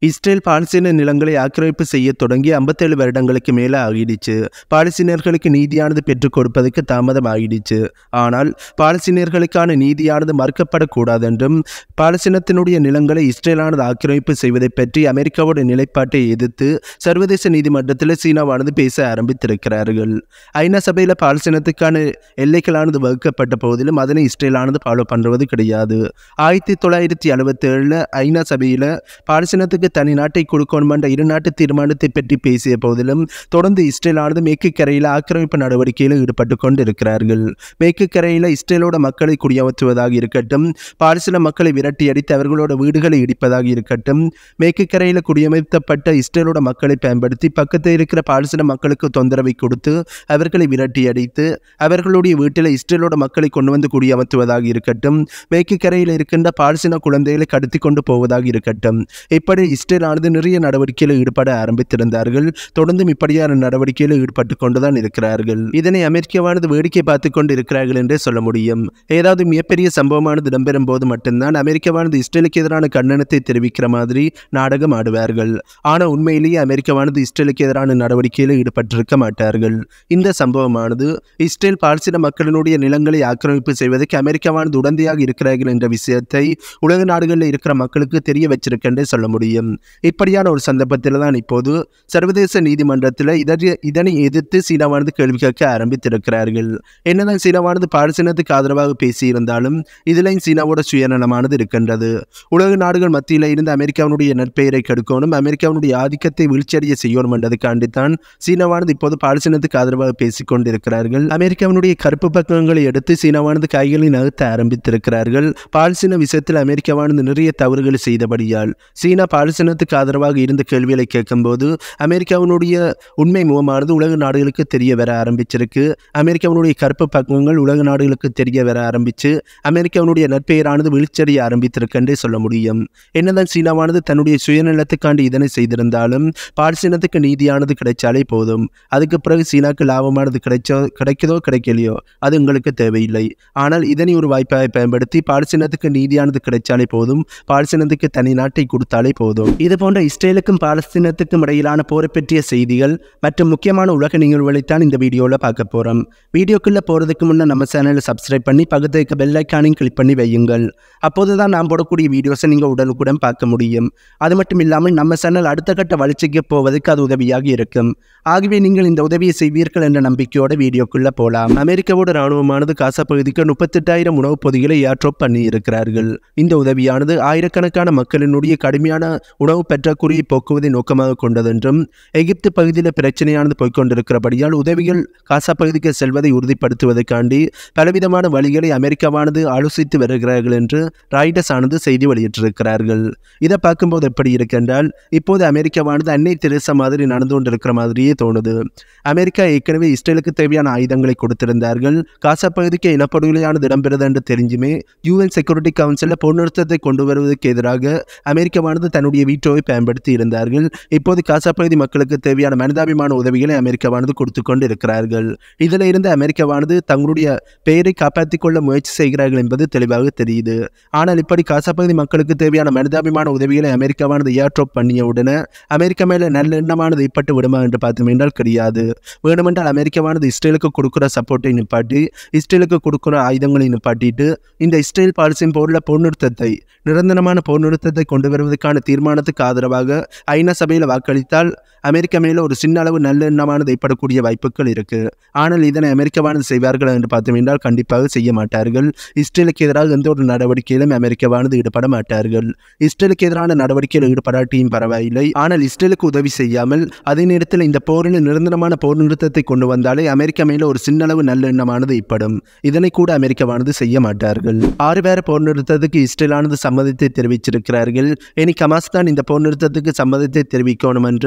Israel பாலஸ்தீன நிலங்களை ஆக்கிரமிப்பு செய்ய தொடங்கி ஐம்பத்தேழு வருடங்களுக்கு மேலே ஆகிடுச்சு பாலஸ்தீனர்களுக்கு நீதியானது பெற்றுக் கொடுப்பதற்கு தாமதம் ஆகிடுச்சு ஆனால் பாலஸ்தீனியர்களுக்கான நீதியானது மறுக்கப்படக்கூடாது என்றும் பாலஸ்தீனத்தினுடைய நிலங்களை இஸ்ரேலானது ஆக்கிரமிப்பு செய்வதை பற்றி அமெரிக்காவோட நிலைப்பாட்டை எதிர்த்து சர்வதேச நீதிமன்றத்தில் சீனாவானது பேச ஆரம்பித்திருக்கிறார்கள் ஐநா சபையில் பாலஸ்தீனத்துக்கான எல்லைகளானது வகுக்கப்பட்ட போதிலும் அதனை இஸ்ரேலானது ஃபாலோ பண்ணுறது கிடையாது ஆயிரத்தி தொள்ளாயிரத்தி அறுபத்தி ஏழில் ஐநா சபையில் பாலஸ்தீனத்துக்கு தனி நாட்டை கொடுக்கணும் என்ற இரு நாட்டு தீர்மானத்தை பற்றி பேசிய போதிலும் தொடர்ந்து இஸ்ரேலானது மேற்கு கரையில் ஆக்கிரமிப்பு நடவடிக்கையில் ஈடுபட்டு கொண்டு இருக்கிறார்கள் மேற்கு கரையில் இஸ்ரேலோட மக்களை குடியமர்த்துவதாக இருக்கட்டும் பாலஸ்தீன மக்களை விரட்டி அடித்து அவர்களோட வீடுகளை இடிப்பதாக இருக்கட்டும் மேற்கு கரையில் குடியமர்த்தப்பட்ட இஸ்ரேலோட மக்களை பயன்படுத்தி பக்கத்தில் இருக்கிற பாலஸ்தீன மக்களுக்கு தொந்தரவை கொடுத்து அவர்களை விரட்டி அடித்து அவர்களுடைய வீட்டில் இஸ்ரேலோட மக்களை கொண்டு வந்து குடியமர்த்துவதாக இருக்கட்டும் மேற்கு கரையில் இருக்கின்ற பாலஸ்தீன குழந்தைகளை கடத்தி கொண்டு போவதாக இருக்கட்டும் இப்படி இஸ்ரேலானது நிறைய நடவடிக்கையில் ஈடுபட ஆரம்பித்திருந்தார்கள் தொடர்ந்தும் இப்படியான நடவடிக்கையில் ஈடுபட்டு கொண்டுதான் இருக்கிறார்கள் இதனை அமெரிக்காவானது வேடிக்கை பார்த்து கொண்டு இருக்கிறார்கள் என்றே சொல்ல முடியும் ஏதாவது மிகப்பெரிய சம்பவமானது இடம்பெறும் போது மட்டும்தான் அமெரிக்காவானது இஸ்ரேலுக்கு எதிரான கண்டனத்தை தெரிவிக்கிற மாதிரி நாடகம் ஆடுவார்கள் ஆனால் உண்மையிலேயே அமெரிக்காவானது இஸ்ரேலுக்கு எதிரான நடவடிக்கையில் ஈடுபட்டிருக்க மாட்டார்கள் இந்த சம்பவமானது இஸ்ரேல் பாலஸ்தீன மக்களினுடைய நிலங்களை ஆக்கிரமிப்பு செய்வதற்கு அமெரிக்காவானது உடந்தையாக இருக்கிறார்கள் என்ற விஷயத்தை உலக நாடுகளில் இருக்கிற மக்களுக்கு தெரிய வச்சிருக்கென்றே சொல்ல முடியும் இப்படியான ஒரு சந்தர்ப்பத்தில் தான் இப்போது சர்வதேச நீதிமன்றத்தில் இதனை இதனை எதிர்த்து சீனாவானது கேள்வி கேட்க ஆரம்பித்திருக்கிறார்கள் என்னதான் சீனாவானது பாலஸ்தீனத்துக்கு ஆதரவாக பேசியிருந்தாலும் இதிலையும் சீனாவோட சுயநலமானது இருக்கின்றது உலக நாடுகள் மத்தியில் இருந்து அமெரிக்காவினுடைய நற்பெயரை கெடுக்கணும் அமெரிக்காவினுடைய ஆதிக்கத்தை வீழ்ச்சியடைய செய்யணும் என்றதுக்காண்டித்தான் சீனாவானது இப்போது பாலஸ்தீனத்துக்கு ஆதரவாக பேசிக் கொண்டிருக்கிறார்கள் அமெரிக்காவினுடைய கருப்பு பக்கங்களை எடுத்து சீனாவானது கைகளை நகர்த்த ஆரம்பித்திருக்கிறார்கள் பாலஸ்தீன விஷயத்தில் அமெரிக்காவானது நிறைய தவறுகளை செய்தபடியால் சீனா பாலஸ்தீனத்துக்கு ஆதரவாக இருந்த கேள்விகளை கேட்கும்போது அமெரிக்காவினுடைய உண்மை முகமானது உலக நாடுகளுக்கு தெரிய வர ஆரம்பிச்சிருக்கு அமெரிக்காவினுடைய கருப்பு பக்கங்கள் உலக நாடுகளுக்கு தெரிய வர ஆரம்பிச்சு அமெரிக்காவினுடைய நற்பெயரானது வீழ்ச்சியடைய ஆரம்பித்திருக்கென்றே சொல்ல முடியும் என்னதான் சீனாவானது தன்னுடைய சுயநலத்துக்காண்டி இதனை செய்திருந்தாலும் பாலஸ்தீனத்துக்கு நீதியானது கிடைச்சாலே போதும் அதுக்கு பிறகு சீனாக்கு லாபமானது கிடைச்சோ கிடைக்குதோ கிடைக்கலையோ அது உங்களுக்கு தேவையில்லை ஆனால் இதனை ஒரு வாய்ப்பாக பயன்படுத்தி பாலஸ்தீனத்துக்கு நீதியானது கிடைச்சாலே போதும் பாலஸ்தீனத்துக்கு தனி நாட்டை கொடுத்தாலே போதும் இது போன்ற இஸ்ரேலுக்கும் பாலஸ்தீனத்துக்கும் இடையிலான போரை பற்றிய செய்திகள் மற்றும் முக்கியமான உலக நிகழ்வுகளைத்தான் இந்த வீடியோவில் பார்க்க போகிறோம் வீடியோக்குள்ளே போகிறதுக்கு முன்னே நம்ம சேனலை சப்ஸ்கிரைப் பண்ணி பக்கத்தில் இருக்க பெல் ஐக்கானையும் கிளிக் பண்ணி வையுங்கள் அப்போது தான் நான் போடக்கூடிய வீடியோஸை நீங்கள் உடனுக்குடன் பார்க்க முடியும் அது மட்டும் இல்லாமல் நம்ம சேனல் அடுத்த கட்ட வளர்ச்சிக்கு போவதற்கு அது உதவியாக இருக்கும் ஆகவே நீங்கள் இந்த உதவியை செய்வீர்கள் என்ற நம்பிக்கையோட வீடியோக்குள்ளே போகலாம் அமெரிக்காவோட ராணுவமானது காசா பகுதிக்கு முப்பத்தெட்டாயிரம் உணவுப் பொதிகளை ஏர்ட்ரோப் பண்ணி இருக்கிறார்கள் இந்த உதவியானது ஆயிரக்கணக்கான மக்களினுடைய கடுமையான உணவு பற்றாக்குறையை போக்குவதை நோக்கமாக கொண்டதென்றும் எகிப்து பகுதியில் பிரச்சனையானது போய்க்கொண்டிருக்கிறபடியால் உதவிகள் காசா பகுதிக்கு செல்வதை உறுதிப்படுத்துவதற்காண்டி பலவிதமான வழிகளை அமெரிக்காவானது ஆலோசித்து வருகிறார்கள் என்று ராய்டஸ் ஆனது செய்தி வெளியிட்டிருக்கிறார்கள் இதை பார்க்கும்போது எப்படி இருக்கின்றால் இப்போது அமெரிக்காவானது அன்னை தெரசா மாதிரி நடந்து கொண்டிருக்கிற மாதிரியே தோணுது அமெரிக்கா ஏற்கனவே இஸ்ரேலுக்கு தேவையான ஆயுதங்களை கொடுத்திருந்தார்கள் காசா பகுதிக்கு இனப்படுகொலையானது இடம்பெறுது என்று தெரிஞ்சுமே யூஎன் செக்யூரிட்டி கவுன்சிலில் போர் நிறுத்தத்தை கொண்டு வருவதற்கு எதிராக அமெரிக்காவானது தன்னுடைய வீட்டோவை பயன்படுத்தி இருந்தார்கள் இப்போது காசா பகுதி மக்களுக்கு தேவையான மனிதாபிமான உதவிகளை அமெரிக்காவானது கொடுத்து கொண்டு இருக்கிறார்கள் இதில் இருந்து அமெரிக்காவானது தங்களுடைய பெயரை காப்பாற்றிக் கொள்ள முயற்சி செய்கிறார்கள் என்பது தெளிவாக தெரியுது ஆனால் இப்படி காசா பகுதி மக்களுக்கு தேவையான மனிதாபிமான உதவிகளை அமெரிக்காவானது ஏர்ட்ரோப் பண்ணிய உடனே அமெரிக்கா மேலே நல்ல எண்ணமானது ஏற்பட்டு விடுமா என்று பார்த்தோம் என்றால் கிடையாது வேணுமென்றால் அமெரிக்காவானது இஸ்ரேலுக்கு கொடுக்குற சப்போர்ட்டை நிப்பாட்டி இஸ்ரேலுக்கு கொடுக்குற ஆயுதங்களை நிப்பாட்டிட்டு இந்த இஸ்ரேல் பாலிசின் போரில் போர் நிறுத்தத்தை நிரந்தரமான போர் நிறுத்தத்தை கொண்டு வருவதற்கான தீர்மானத்துக்கு ஆதரவாக ஐநா சபையில் வாக்களித்தால் அமெரிக்கா மேலே ஒரு சின்ன அளவு நல்ல எண்ணமானது ஏற்படக்கூடிய வாய்ப்புகள் இருக்கு ஆனால் இதனை அமெரிக்காவானது செய்வார்கள் என்று பார்த்தோம் என்றால் கண்டிப்பாக செய்ய மாட்டார்கள் இஸ்ரேலுக்கு எதிராக எந்த ஒரு நடவடிக்கையிலும் அமெரிக்காவானது ஈடுபட மாட்டார்கள் இஸ்ரேலுக்கு எதிரான நடவடிக்கையில் ஈடுபடாட்டியும் பரவாயில்லை ஆனால் இஸ்ரேலுக்கு உதவி செய்யாமல் அதே நேரத்தில் இந்த போரில் நிரந்தரமான போர் நிறுத்தத்தை கொண்டு வந்தாலே அமெரிக்கா மேலே ஒரு சின்ன அளவு நல்ல எண்ணமானது ஏற்படும் இதனை கூட அமெரிக்காவானது செய்ய மாட்டார்கள் ஆறு பேர போர் நிறுத்தத்துக்கு இஸ்ரேலானது சம்மதத்தை தெரிவிச்சிருக்கிறார்கள் இனி கமாஸ் தான் இந்த போர் நிறுத்தத்துக்கு சம்மதத்தை தெரிவிக்கணும் என்று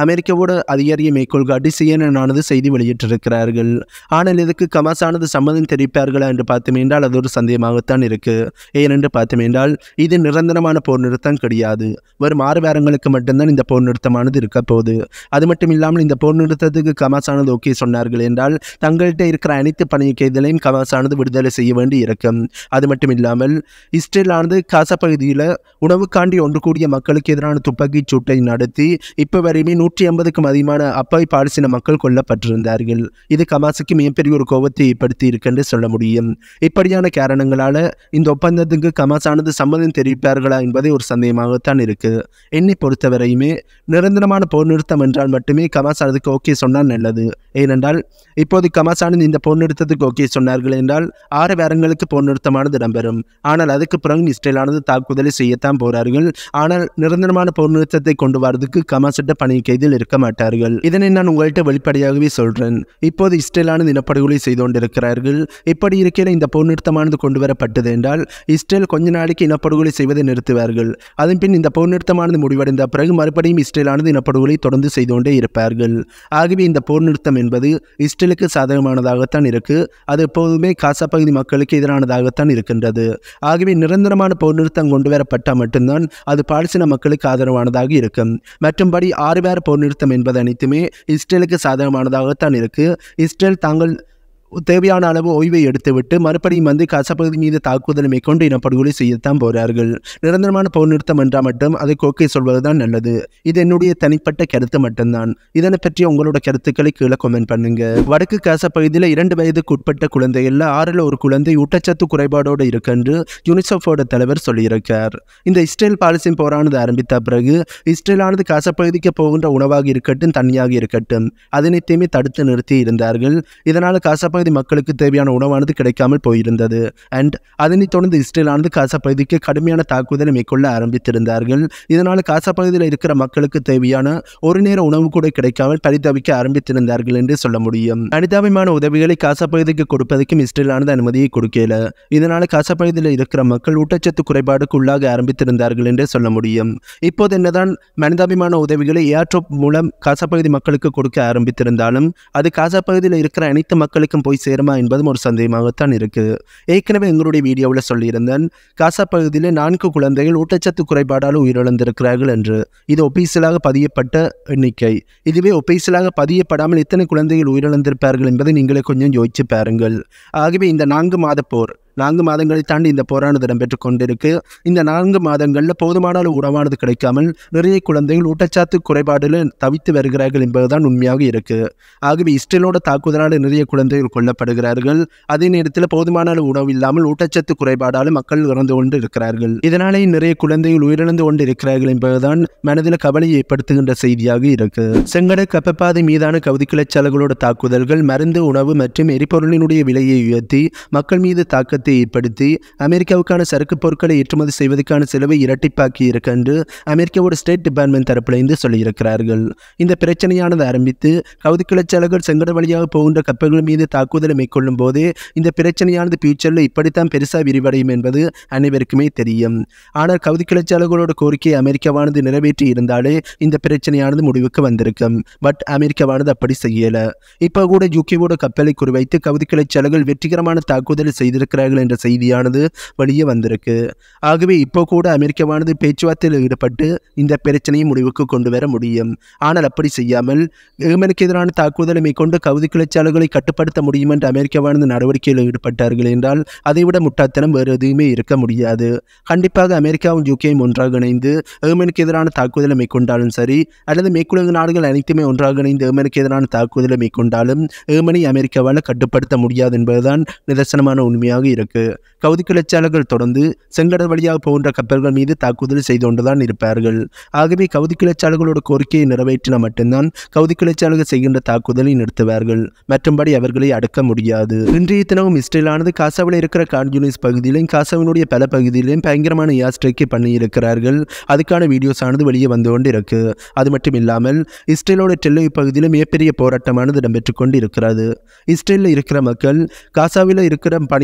அமெரிக்காவோட அதிகாரியை மேற்கோள் காட்டி சிஎன்என் செய்தி வெளியிட்டிருக்கிறார்கள் ஆனால் இதுக்கு கமாஸானது சம்மதம் தெரிவிப்பார்களா என்று பார்த்தோம் என்றால் அது ஒரு சந்தேகமாகத்தான் இருக்கு ஏனென்று பார்த்தோம் என்றால் இது நிரந்தரமான போர் நிறுத்தம் கிடையாது வரும் ஆறு வாரங்களுக்கு மட்டும்தான் இந்த போர் நிறுத்தமானது இருக்க போகுது அது மட்டும் இல்லாமல் இந்த போர் நிறுத்தத்துக்கு கமாஸானது ஓகே சொன்னார்கள் என்றால் தங்கள்கிட்ட இருக்கிற அனைத்து பணிய கைதிகளையும் கமாஸானது விடுதலை செய்ய வேண்டி இருக்கும் அது மட்டும் இல்லாமல் இஸ்ரேலானது காசா பகுதியில் உணவுக்காண்டி ஒன்று கூடிய மக்களுக்கு எதிரான துப்பாக்கிச் சூட்டை நடத்தி இப்போ வரையுமே நூற்றி ஐம்பதுக்கும் அதிகமான அப்பாவி பாலஸ்தீன மக்கள் கொல்லப்பட்டிருந்தார்கள் இது கமாஸுக்கு மிகப்பெரிய ஒரு கோபத்தை ஏற்படுத்தி இருக்குன்னு சொல்ல முடியும் இப்படியான காரணங்களால இந்த ஒப்பந்தத்துக்கு கமாஸானது சம்மதம் தெரிவிப்பார்களா என்பதே ஒரு சந்தேகமாகத்தான் இருக்கு என்னை பொறுத்தவரையுமே நிரந்தரமான போர் நிறுத்தம் என்றால் மட்டுமே கமாஸ் அதுக்கு ஓகே சொன்னால் நல்லது ஏனென்றால் இப்போது கமாஸானது இந்த போர் நிறுத்தத்துக்கு ஓகே சொன்னார்கள் என்றால் ஆறு வாரங்களுக்கு போர் நிறுத்தமானது இடம்பெறும் ஆனால் அதுக்கு பிறகு இஸ்ரேலானது தாக்குதலை செய்யத்தான் போறார்கள் ஆனால் நிரந்தரமான போர் நிறுத்தத்தை கொண்டு வரதுக்கு கமாசிட்ட பணி கைதில் இருக்க மாட்டார்கள் இதனை நான் உங்கள்கிட்ட வெளிப்படையாகவே சொல்றேன் இப்போது இஸ்ரேலானது இனப்படுகொலை செய்து கொண்டிருக்கிறார்கள் இப்படி இருக்கையில் இந்த போர் நிறுத்தமானது கொண்டு வரப்பட்டது என்றால் இஸ்ரேல் கொஞ்ச நாளைக்கு இனப்படுகொலை செய்வதை நிறுத்துவார்கள் அதன் பின் இந்த போர் நிறுத்தமானது முடிவடைந்த பிறகு மறுபடியும் இஸ்ரேலானது இனப்படுகொலை தொடர்ந்து செய்து கொண்டே இருப்பார்கள் ஆகவே இந்த போர் நிறுத்தம் என்பது இஸ்ரேலுக்கு சாதகமானதாகத்தான் இருக்கு அது எப்போதுமே காசா பகுதி மக்களுக்கு எதிரானதாகத்தான் இருக்கின்றது ஆகவே நிரந்தரமான போர் நிறுத்தம் கொண்டு வரப்பட்டால் மட்டும்தான் அது பாலஸ்தீன மக்களுக்கு ஆதரவானதாக இருக்கும் மற்றும்படி ஆறு பேர் போர் நிறுத்தம் என்பது அனைத்துமே இஸ்ரேலுக்கு சாதகமானதாகத்தான் இருக்கு இஸ்ரேல் தாங்கள் தேவையான அளவு ஓய்வை எடுத்துவிட்டு மறுபடியும் வந்து கசப்பகுதி மீது தாக்குதல் மேற்கொண்டு இனப்படுகொலை செய்யத்தான் போகிறார்கள் நிரந்தரமான போர் நிறுத்தம் என்றால் மட்டும் அதை கோக்கை சொல்வதுதான் நல்லது இது என்னுடைய தனிப்பட்ட கருத்து மட்டும்தான் இதனை பற்றி உங்களோட கருத்துக்களை கீழே கமெண்ட் பண்ணுங்க வடக்கு காச பகுதியில் இரண்டு வயதுக்கு உட்பட்ட குழந்தைகள்ல ஆறில் ஒரு குழந்தை ஊட்டச்சத்து குறைபாடோடு இருக்கென்று யுனிசெஃபோட தலைவர் சொல்லியிருக்கார் இந்த இஸ்ரேல் பாலஸ்தீன் போரானது ஆரம்பித்த பிறகு இஸ்ரேலானது காச பகுதிக்கு போகின்ற உணவாக இருக்கட்டும் தண்ணியாக இருக்கட்டும் அதனைத்தையுமே தடுத்து நிறுத்தி இருந்தார்கள் இதனால் காசா பகுதி மக்களுக்கு தேவையான உணவானது கிடைக்காமல் போயிருந்தது அண்ட் அதனைத் தொடர்ந்து இஸ்ரேலானது காசா பகுதிக்கு கடுமையான தாக்குதலை மேற்கொள்ள ஆரம்பித்திருந்தார்கள் இதனால் காசா பகுதியில் இருக்கிற மக்களுக்கு தேவையான ஒரு நேர உணவு கூட கிடைக்காமல் பரிதவிக்க ஆரம்பித்திருந்தார்கள் என்று சொல்ல முடியும் அனிதாபிமான உதவிகளை காசா பகுதிக்கு கொடுப்பதற்கும் இஸ்ரேலானது அனுமதியை கொடுக்கல இதனால் காசா பகுதியில் இருக்கிற மக்கள் ஊட்டச்சத்து குறைபாடுக்கு உள்ளாக ஆரம்பித்திருந்தார்கள் என்று சொல்ல முடியும் இப்போது என்னதான் மனிதாபிமான உதவிகளை ஏர்ட்ரோப் மூலம் காசா பகுதி மக்களுக்கு கொடுக்க ஆரம்பித்திருந்தாலும் அது காசா பகுதியில் இருக்கிற அனைத்து மக்களுக்கும் போய் சேருமா என்பதும் ஒரு சந்தேகமாகத்தான் இருக்கு ஏற்கனவே எங்களுடைய வீடியோவில் சொல்லியிருந்தேன் காசா பகுதியில் நான்கு குழந்தைகள் ஊட்டச்சத்து குறைபாடால் உயிரிழந்திருக்கிறார்கள் என்று இது ஒப்பீசலாக பதியப்பட்ட எண்ணிக்கை இதுவே ஒப்பீசலாக பதியப்படாமல் எத்தனை குழந்தைகள் உயிரிழந்திருப்பார்கள் என்பதை நீங்களே கொஞ்சம் யோசிச்சு பாருங்கள் ஆகவே இந்த நான்கு மாத போர் நான்கு மாதங்களை தாண்டி இந்த போரானது இடம்பெற்று கொண்டிருக்கு இந்த நான்கு மாதங்களில் போதுமான அளவு உணவானது கிடைக்காமல் நிறைய குழந்தைகள் ஊட்டச்சத்து குறைபாடில் தவித்து வருகிறார்கள் என்பதுதான் உண்மையாக இருக்கு ஆகவே இஸ்ரேலோட தாக்குதலால் நிறைய குழந்தைகள் கொல்லப்படுகிறார்கள் அதே நேரத்தில் போதுமான அளவு உணவு இல்லாமல் ஊட்டச்சத்து குறைபாடால் மக்கள் இறந்து கொண்டு இருக்கிறார்கள் இதனாலே நிறைய குழந்தைகள் உயிரிழந்து கொண்டு இருக்கிறார்கள் என்பதுதான் மனதில் கவலையை ஏற்படுத்துகின்ற செய்தியாக இருக்கு செங்கட கப்பப்பாதை மீதான கவுதிக்கிளச்சல்களோட தாக்குதல்கள் மருந்து உணவு மற்றும் எரிபொருளினுடைய விலையை உயர்த்தி மக்கள் மீது தாக்கத்தை ஏற்படுத்தி அமெரிக்காவுக்கான சரக்கு பொருட்களை ஏற்றுமதி செய்வதற்கான செலவை இரட்டிப்பாக்கி இருக்கென்று அமெரிக்காவோட ஸ்டேட் டிபார்ட்மெண்ட் தரப்பிலிருந்து சொல்லியிருக்கிறார்கள் இந்த பிரச்சனையானது ஆரம்பித்து கவுதிக்கிளச்சலகள் செங்கட வழியாக போகின்ற கப்பல்கள் மீது தாக்குதலை மேற்கொள்ளும் போதே இந்த பிரச்சனையானது ஃபியூச்சரில் இப்படித்தான் பெருசாக விரிவடையும் என்பது அனைவருக்குமே தெரியும் ஆனால் கவுதிக்கிளச்சலகளோட கோரிக்கையை அமெரிக்காவானது நிறைவேற்றி இருந்தாலே இந்த பிரச்சனையானது முடிவுக்கு வந்திருக்கும் பட் அமெரிக்காவானது அப்படி செய்யல இப்போ கூட யூகேவோட கப்பலை குறிவைத்து கவுதிக்கிளச்சலகள் வெற்றிகரமான தாக்குதல் செய்திருக்கிறார்கள் என்ற செய்தியானது வெளியே வந்திருக்கு ஆகவே இப்போ கூட அமெரிக்காவானது பேச்சுவார்த்தையில் ஈடுபட்டு இந்த பிரச்சனையை முடிவுக்கு கொண்டு வர முடியும் ஆனால் அப்படி செய்யாமல் ஏமனுக்கு எதிரான தாக்குதலை மேற்கொண்டு கவுதி கிளர்ச்சியாளர்களை கட்டுப்படுத்த முடியும் என்று அமெரிக்காவானது நடவடிக்கையில் ஈடுபட்டார்கள் என்றால் அதைவிட முட்டாள்தனம் வேறு எதுவுமே இருக்க முடியாது கண்டிப்பாக அமெரிக்காவும் யூகேயும் ஒன்றாக இணைந்து ஏமனுக்கு எதிரான தாக்குதலை மேற்கொண்டாலும் சரி அல்லது மேற்குலக நாடுகள் அனைத்துமே ஒன்றாக இணைந்து ஏமனுக்கு எதிரான தாக்குதலை மேற்கொண்டாலும் ஏமனை அமெரிக்காவால் கட்டுப்படுத்த முடியாது என்பதுதான் நிதர்சனமான உண்மையாக இருக்கு கவுதி கிளர்ச்சியாளர்கள் தொடர்ந்து செங்கடல் வழியாக போகின்ற கப்பல்கள் மீது தாக்குதல் செய்து கொண்டுதான் இருப்பார்கள் ஆகவே கவுதி கிளர்ச்சியாளர்களோட கோரிக்கையை நிறைவேற்றின மட்டும்தான் கவுதி கிளர்ச்சியாளர்கள் செய்கின்ற தாக்குதலை நிறுத்துவார்கள் மற்றும்படி அவர்களை அடக்க முடியாது இன்றைய தினமும் இஸ்ரேலானது காசாவில் இருக்கிற கான்யூனிஸ் பகுதியிலும் காசாவினுடைய பல பகுதியிலும் பயங்கரமான யாஸ்ட்ரைக்கு பண்ணியிருக்கிறார்கள் அதுக்கான வீடியோஸ் ஆனது வெளியே வந்து கொண்டு இருக்கு அது மட்டும் இல்லாமல் இஸ்ரேலோட டெல்லவி பகுதியில் மிகப்பெரிய போராட்டமானது இடம்பெற்று கொண்டு இருக்கிறது இஸ்ரேலில் இருக்கிற மக்கள் காசாவில் இருக்கிற பணிய கைதிகளை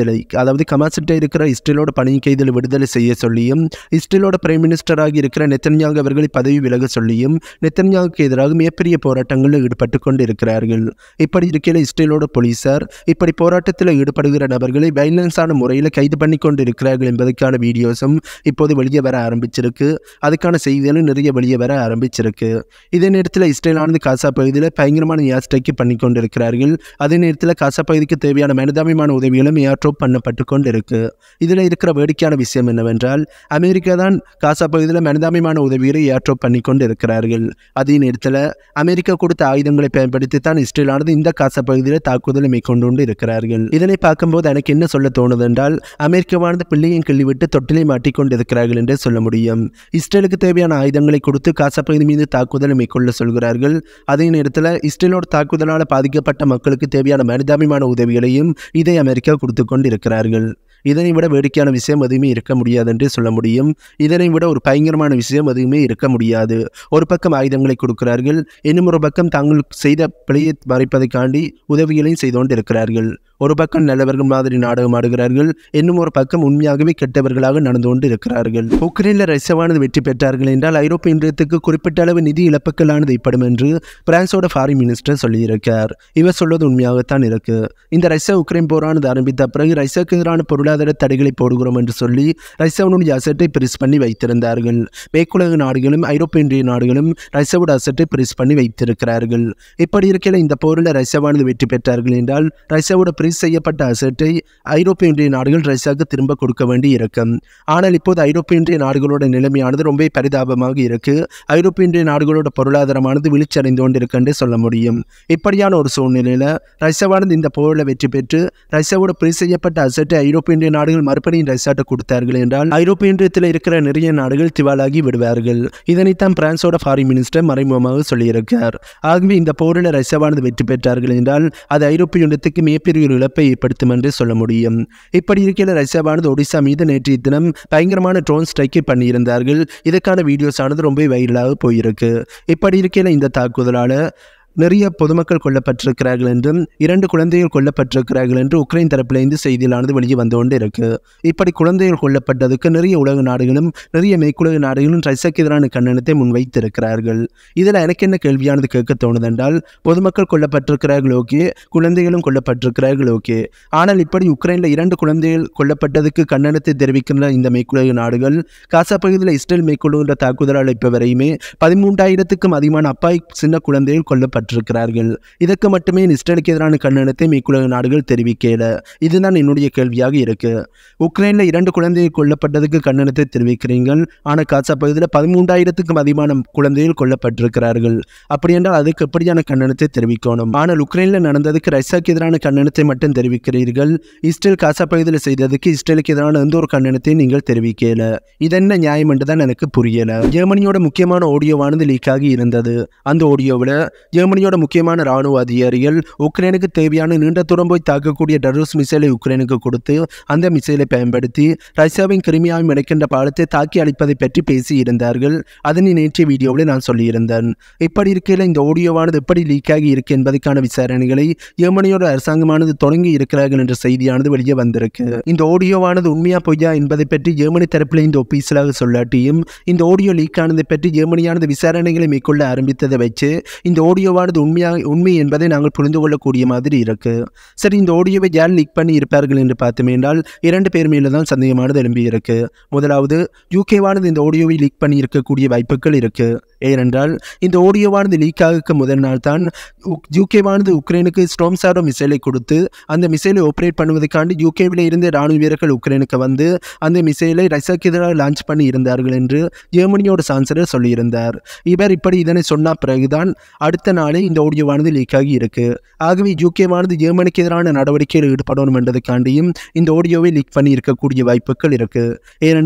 விடுதலை அதாவது கமாசிட்ட இருக்கிற இஸ்ரேலோட பணி கைதில் விடுதலை செய்ய சொல்லியும் இஸ்ரேலோட பிரைம் மினிஸ்டராக இருக்கிற நெத்தன்யாகு அவர்களை பதவி விலக சொல்லியும் நெத்தன்யாவுக்கு எதிராக மிகப்பெரிய போராட்டங்களில் ஈடுபட்டு கொண்டு இருக்கிறார்கள் இப்படி இருக்கையில் இஸ்ரேலோட போலீசார் இப்படி போராட்டத்தில் ஈடுபடுகிற நபர்களை வைலன்ஸான முறையில் கைது பண்ணி கொண்டு இருக்கிறார்கள் என்பதற்கான வீடியோஸும் இப்போது வெளியே வர ஆரம்பிச்சிருக்கு அதுக்கான செய்திகளும் நிறைய வெளியே வர ஆரம்பிச்சிருக்கு இதே நேரத்தில் இஸ்ரேலானது காசா பகுதியில் பயங்கரமான ஏர்ஸ்ட்ரைக்கு பண்ணி கொண்டு இருக்கிறார்கள் அதே நேரத்தில் காசா பகுதிக்கு தேவையான மனிதாபிமான உதவிகளும் ஏர்ட்ரோப் பண்ணப்பட்டு கொண்டு இருக்கு இதில் இருக்கிற வேடிக்கையான விஷயம் என்னவென்றால் அமெரிக்கா தான் காசா பகுதியில் மனிதாபிமான உதவிகளை ஏர்ட்ரோப் பண்ணி கொண்டு இருக்கிறார்கள் அதே நேரத்தில் அமெரிக்கா கொடுத்த ஆயுதங்களை பயன்படுத்தி தான் இஸ்ரேலானது இந்த காசா பகுதியில் தாக்குதலை மேற்கொண்டு கொண்டு இருக்கிறார்கள் இதனை பார்க்கும்போது எனக்கு என்ன சொல்ல தோணுது என்றால் அமெரிக்காவானது பிள்ளையும் கிள்ளிவிட்டு தொட்டிலை மாட்டிக்கொண்டு இருக்கிறார்கள் என்றே சொல்ல முடியும் இஸ்ரேலுக்கு தேவையான ஆயுதங்களை கொடுத்து காசா பகுதி மீது தாக்குதலை மேற்கொள்ள சொல்கிறார்கள் அதே நேரத்தில் இஸ்ரேலோட தாக்குதலால் பாதிக்கப்பட்ட மக்களுக்கு தேவையான மனிதாபிமான உதவிகளையும் இதை அமெரிக்கா கொடுத்து கொண்டு இருக்கிறார்கள் இதனை விட வேடிக்கையான விஷயம் எதுவுமே இருக்க முடியாது என்றே சொல்ல முடியும் இதனை விட ஒரு பயங்கரமான விஷயம் எதுவுமே இருக்க முடியாது ஒரு பக்கம் ஆயுதங்களை கொடுக்கிறார்கள் இன்னும் ஒரு பக்கம் தாங்கள் செய்த பிழையை மறைப்பதைக்காண்டி உதவிகளையும் செய்து கொண்டு இருக்கிறார்கள் ஒரு பக்கம் நல்லவர்கள் மாதிரி நாடகம் ஆடுகிறார்கள் இன்னும் ஒரு பக்கம் உண்மையாகவே கெட்டவர்களாக நடந்து கொண்டு இருக்கிறார்கள் உக்ரைனில் ரஷ்யாவானது வெற்றி பெற்றார்கள் என்றால் ஐரோப்பிய ஒன்றியத்துக்கு குறிப்பிட்ட அளவு நிதி இழப்புகளானது ஏற்படும் என்று பிரான்ஸோட ஃபாரின் மினிஸ்டர் சொல்லியிருக்கார் இவர் சொல்வது உண்மையாகத்தான் இருக்கு இந்த ரஷ்யா உக்ரைன் போரானது ஆரம்பித்த பிறகு ரஷ்யாவுக்கு எதிரான பொருளாதார தடைகளை போடுகிறோம் என்று சொல்லி ரஷ்யாவுடைய அசட்டை பிரிஸ் பண்ணி வைத்திருந்தார்கள் மேற்குலக நாடுகளும் ஐரோப்பிய ஒன்றிய நாடுகளும் ரஷ்யாவோட அசட்டை பிரிஸ் பண்ணி வைத்திருக்கிறார்கள் இப்படி இருக்கையில் இந்த போரில் ரஷ்யாவானது வெற்றி பெற்றார்கள் என்றால் ரஷ்யாவோட பிரிஸ் செய்யப்பட்ட அசட்டை ஐரோப்பிய ஒன்றிய நாடுகள் ரஷ்யாவுக்கு திரும்ப கொடுக்க வேண்டி இருக்கும் ஆனால் இப்போது ஐரோப்பிய ஒன்றிய நாடுகளோட நிலைமையானது ரொம்ப பரிதாபமாக இருக்கு ஐரோப்பிய ஒன்றிய நாடுகளோட பொருளாதாரமானது வீழ்ச்சியடைந்து கொண்டு இருக்குன்னு சொல்ல முடியும் இப்படியான ஒரு சூழ்நிலையில் ரஷ்யாவானது இந்த போரில் வெற்றி பெற்று ரஷ்யாவோட பிரிஸ் செய்யப்பட்ட அசட்டை ஐரோப்பிய ஒன்றிய நாடுகள் மறுபடியும் ரஷ்யாட்ட கொடுத்தார்கள் என்றால் ஐரோப்பிய ஒன்றியத்தில் இருக்கிற நிறைய நாடுகள் திவாலாகி விடுவார்கள் இதனைத்தான் பிரான்ஸோட ஃபாரின் மினிஸ்டர் மறைமுகமாக சொல்லியிருக்கார் ஆகவே இந்த போரில் ரஷ்யாவானது வெற்றி பெற்றார்கள் என்றால் அது ஐரோப்பிய ஒன்றியத்துக்கு மிகப்பெரிய ஒரு இழப்பை ஏற்படுத்தும் என்று சொல்ல முடியும் இப்படி இருக்கையில் ரஷ்யாவானது ஒடிசா மீது நேற்றைய தினம் பயங்கரமான ட்ரோன் ஸ்ட்ரைக்கை பண்ணியிருந்தார்கள் இதற்கான வீடியோஸ் ஆனது ரொம்ப வைரலாக போயிருக்கு இப்படி இருக்கையில் இந்த தாக்குதலால் நிறைய பொதுமக்கள் கொல்லப்பட்டிருக்கிறார்கள் என்றும் இரண்டு குழந்தைகள் கொல்லப்பட்டிருக்கிறார்கள் என்று உக்ரைன் தரப்பிலிருந்து செய்தியிலானது வெளியே வந்து கொண்டு இருக்கு இப்படி குழந்தைகள் கொல்லப்பட்டதுக்கு நிறைய உலக நாடுகளும் நிறைய மேற்குலக நாடுகளும் ரஷ்யாக்கு எதிரான கண்டனத்தை முன்வைத்திருக்கிறார்கள் இதில் எனக்கு என்ன கேள்வியானது கேட்க தோணுதென்றால் பொதுமக்கள் கொல்லப்பட்டிருக்கிறார்கள் ஓகே குழந்தைகளும் கொல்லப்பட்டிருக்கிறார்கள் ஓகே ஆனால் இப்படி உக்ரைனில் இரண்டு குழந்தைகள் கொல்லப்பட்டதுக்கு கண்டனத்தை தெரிவிக்கின்ற இந்த மேற்குலக நாடுகள் காசா பகுதியில் இஸ்ரேல் மேற்கொள்கின்ற தாக்குதலால் இப்போ வரையுமே பதிமூன்றாயிரத்துக்கும் அதிகமான அப்பாய் சின்ன குழந்தைகள் கொல்லப்பட்டிருக்கிறார்கள் இதற்கு மட்டுமே இஸ்ரேலுக்கு எதிரான கண்டனத்தை மேற்குலக நாடுகள் தெரிவிக்கல இதுதான் என்னுடைய கேள்வியாக இருக்கு உக்ரைனில் இரண்டு குழந்தைகள் கொல்லப்பட்டதுக்கு கண்டனத்தை தெரிவிக்கிறீர்கள் ஆனால் காசா பகுதியில் பதிமூன்றாயிரத்துக்கும் அதிகமான குழந்தைகள் கொல்லப்பட்டிருக்கிறார்கள் அப்படி என்றால் அதுக்கு எப்படியான கண்டனத்தை தெரிவிக்கணும் ஆனால் உக்ரைனில் நடந்ததுக்கு ரஷ்யாவுக்கு எதிரான கண்டனத்தை மட்டும் தெரிவிக்கிறீர்கள் இஸ்ரேல் காசா பகுதியில் செய்ததுக்கு இஸ்ரேலுக்கு எதிரான எந்த ஒரு கண்டனத்தையும் நீங்கள் தெரிவிக்கல இதென்ன நியாயம் என்று தான் எனக்கு புரியல ஜெர்மனியோட முக்கியமான ஆடியோவானது லீக் ஆகி இருந்தது அந்த ஆடியோவில் ஜெர்மனியோட முக்கியமான ராணுவ அதிகாரிகள் உக்ரைனுக்கு தேவையான நீண்ட தூரம் போய் தாக்கக்கூடிய டர்ரூஸ் மிசைலை உக்ரைனுக்கு கொடுத்து அந்த மிசைலை பயன்படுத்தி ரஷ்யாவின் கிருமியாவும் இணைக்கின்ற பாலத்தை தாக்கி அழிப்பதை பற்றி பேசி இருந்தார்கள் அதனை நேற்றைய வீடியோவில் நான் சொல்லியிருந்தேன் இப்படி இருக்கையில் இந்த ஆடியோவானது எப்படி லீக் ஆகி இருக்கு என்பதற்கான விசாரணைகளை ஜெர்மனியோட அரசாங்கமானது தொடங்கி இருக்கிறார்கள் என்ற செய்தியானது வெளியே வந்திருக்கு இந்த ஆடியோவானது உண்மையா பொய்யா என்பதை பற்றி ஜெர்மனி தரப்பில் இந்த ஒப்பீசலாக சொல்லாட்டியும் இந்த ஆடியோ லீக் ஆனதை பற்றி ஜெர்மனியானது விசாரணைகளை மேற்கொள்ள ஆரம்பித்ததை வச்சு இந்த ஆடியோவானது உண்மையா உண்மை என்பதை நாங்கள் புரிந்து கொள்ளக்கூடிய மாதிரி இருக்கு சரி இந்த ஆடியோவை யார் லீக் பண்ணி இருப்பார்கள் என்று பார்த்தோம் என்றால் இரண்டு பேர் மேலே தான் சந்தேகமானது எழும்பி இருக்கு முதலாவது யூகேவானது இந்த ஆடியோவை லீக் பண்ணி இருக்கக்கூடிய வாய்ப்புகள் இருக்கு ஏனென்றால் இந்த ஆடியோவானது லீக் ஆகுக்கு முதல் நாள் தான் யூகேவானது உக்ரைனுக்கு ஸ்டோம் சாரோ மிசைலை கொடுத்து அந்த மிசைலை ஆப்ரேட் பண்ணுவதற்காண்டி யூகேவில் இருந்த ராணுவ வீரர்கள் உக்ரைனுக்கு வந்து அந்த மிசைலை ரஷ்யாவுக்கு எதிராக லான்ச் பண்ணி இருந்தார்கள் என்று ஜெர்மனியோட சான்சலர் சொல்லியிருந்தார் இவர் இப்படி இதனை சொன்ன பிறகுதான் அடுத்த நாளே இந்த ஆடியோவானது லீக் ஆகி இருக்கு ஆகவே யூகேவானது ஜெர்மனிக்கு எதிரான நடவடிக்கையில் ஈடுபடணும் என்பதற்காண்டியும் இந்த ஆடியோவை லீக் பண்ணி இருக்கக்கூடிய வாய்ப்புகள் இருக்கு ஏனென்றால்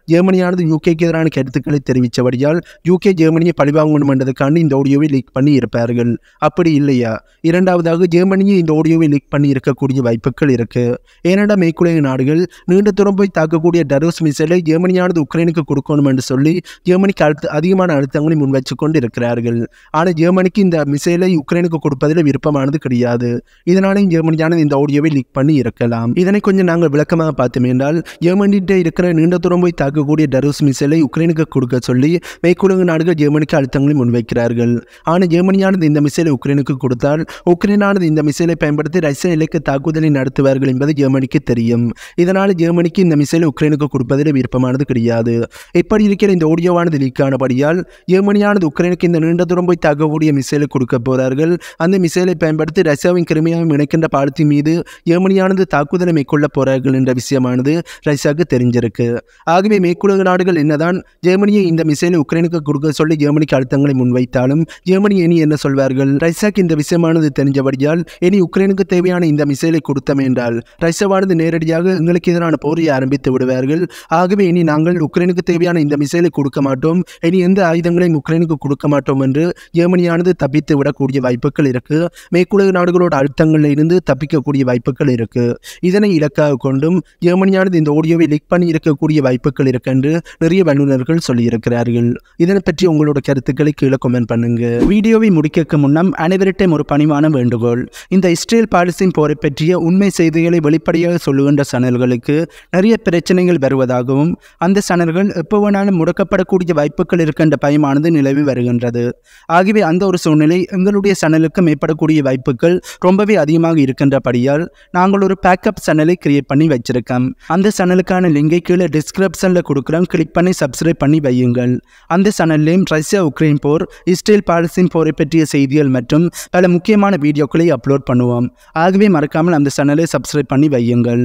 ஜெர்மனியானது யூகேக்கு எதிரான கருத்துக்களை தெரிவித்தபடியால் யூகே ஜெர்மனியை பழிவாங்கணும் என்றதுக்காண்டி இந்த ஆடியோவை லீக் பண்ணி இருப்பார்கள் அப்படி இல்லையா இரண்டாவதாக ஜெர்மனியை இந்த ஆடியோவை லீக் பண்ணி இருக்கக்கூடிய வாய்ப்புகள் இருக்கு ஏனடா மேற்குலக நாடுகள் நீண்ட தூரம் போய் தாக்கக்கூடிய டரோஸ் மிசைலை ஜெர்மனியானது உக்ரைனுக்கு கொடுக்கணும் என்று சொல்லி ஜெர்மனிக்கு அழுத்த அதிகமான அழுத்தங்களை முன்வச்சு கொண்டு இருக்கிறார்கள் ஆனால் ஜெர்மனிக்கு இந்த மிசைலை உக்ரைனுக்கு கொடுப்பதில் விருப்பமானது கிடையாது இதனாலேயும் ஜெர்மனியானது இந்த ஆடியோவை லீக் பண்ணி இருக்கலாம் இதனை கொஞ்சம் நாங்கள் விளக்கமாக பார்த்தோம் என்றால் ஜெர்மனிகிட்ட இருக்கிற நீண்ட தூரம் போய் தாக்கக்கூடிய டரோஸ் மிசைலை உக்ரைனுக்கு கொடுக்க சொல்லி மேற்குலக நாடுகள் ஜெர்மனிக்கு அழுத்தங்களை முன்வைக்கிறார்கள் ஆனால் ஜெர்மனியானது இந்த மிசைலை உக்ரைனுக்கு கொடுத்தால் உக்ரைனானது இந்த மிசைலை பயன்படுத்தி ரஷ்ய இலக்கு தாக்குதலை நடத்துவார்கள் என்பது ஜெர்மனிக்கு தெரியும் இதனால் ஜெர்மனிக்கு இந்த மிசைலை உக்ரைனுக்கு கொடுப்பதில் விருப்பமானது கிடையாது இப்படி இருக்கிற இந்த ஆடியோவானது லீக் ஆனபடியால் ஜெர்மனியானது உக்ரைனுக்கு இந்த நீண்ட தூரம் போய் தாக்கக்கூடிய மிசைலை கொடுக்க போகிறார்கள் அந்த மிசைலை பயன்படுத்தி ரஷ்யாவின் கிருமியாவும் இணைக்கின்ற பாலத்தின் மீது ஜெர்மனியானது தாக்குதலை மேற்கொள்ள போகிறார்கள் என்ற விஷயமானது ரஷ்யாவுக்கு தெரிஞ்சிருக்கு ஆகவே மேற்குலக நாடுகள் என்னதான் ஜெர்மனியை இந்த மிசைலை உக்ரைனுக்கு கொடுக்க சொல்லி ஜெர்மனிக்கு அழுத்தங்களை முன்வைத்தாலும் ஜெர்மனி இனி என்ன சொல்வார்கள் ரஷ்யாவுக்கு இந்த விஷயமானது தெரிஞ்சபடியால் இனி உக்ரைனுக்கு தேவையான இந்த மிசைலை கொடுத்தோம் என்றால் ரஷ்யாவானது நேரடியாக எங்களுக்கு எதிரான போரை ஆரம்பித்து விடுவார்கள் ஆகவே இனி நாங்கள் உக்ரைனுக்கு தேவையான இந்த மிசைலை கொடுக்க மாட்டோம் இனி எந்த ஆயுதங்களையும் உக்ரைனுக்கு கொடுக்க மாட்டோம் என்று ஜெர்மனியானது தப்பித்து விடக்கூடிய வாய்ப்புகள் இருக்கு மேற்குலக நாடுகளோட அழுத்தங்களில் இருந்து தப்பிக்கக்கூடிய வாய்ப்புகள் இருக்கு இதனை இலக்காக கொண்டும் ஜெர்மனியானது இந்த ஆடியோவை லீக் பண்ணி இருக்கக்கூடிய வாய்ப்புகள் இருக்கு என்று நிறைய வல்லுநர்கள் சொல்லியிருக்கிறார்கள் இதனை பற்றி உங்களோட கருத்துக்களை கீழே கமெண்ட் பண்ணுங்க வீடியோவை முடிக்க முன்னம் அனைவரிட்டையும் ஒரு பணிவான வேண்டுகோள் இந்த இஸ்ரேல் பாலஸ்தீன் போரை பற்றிய உண்மை செய்திகளை வெளிப்படையாக சொல்லுகின்ற சேனல்களுக்கு நிறைய பிரச்சனைகள் வருவதாகவும் அந்த சேனல்கள் எப்போ வேணாலும் முடக்கப்படக்கூடிய வாய்ப்புகள் இருக்கின்ற பயமானது நிலவி வருகின்றது ஆகவே அந்த ஒரு சூழ்நிலை எங்களுடைய சேனலுக்கு மேற்படக்கூடிய வாய்ப்புகள் ரொம்பவே அதிகமாக இருக்கின்றபடியால் நாங்கள் ஒரு பேக்கப் சேனலை கிரியேட் பண்ணி வச்சிருக்கோம் அந்த சேனலுக்கான லிங்கை கீழே டிஸ்கிரிப்ஷனில் கொடுக்குறோம் கிளிக் பண்ணி சப்ஸ்கிரைப் பண்ணி வையுங்கள் அந்த சேனல்லையும் ரஷ்யா உக்ரைன் போர் இஸ்ரேல் பாலஸ்தீன் போரை பற்றிய செய்திகள் மற்றும் பல முக்கியமான வீடியோக்களை அப்லோட் பண்ணுவோம் ஆகவே மறக்காமல் அந்த சேனலை சப்ஸ்கிரைப் பண்ணி வையுங்கள்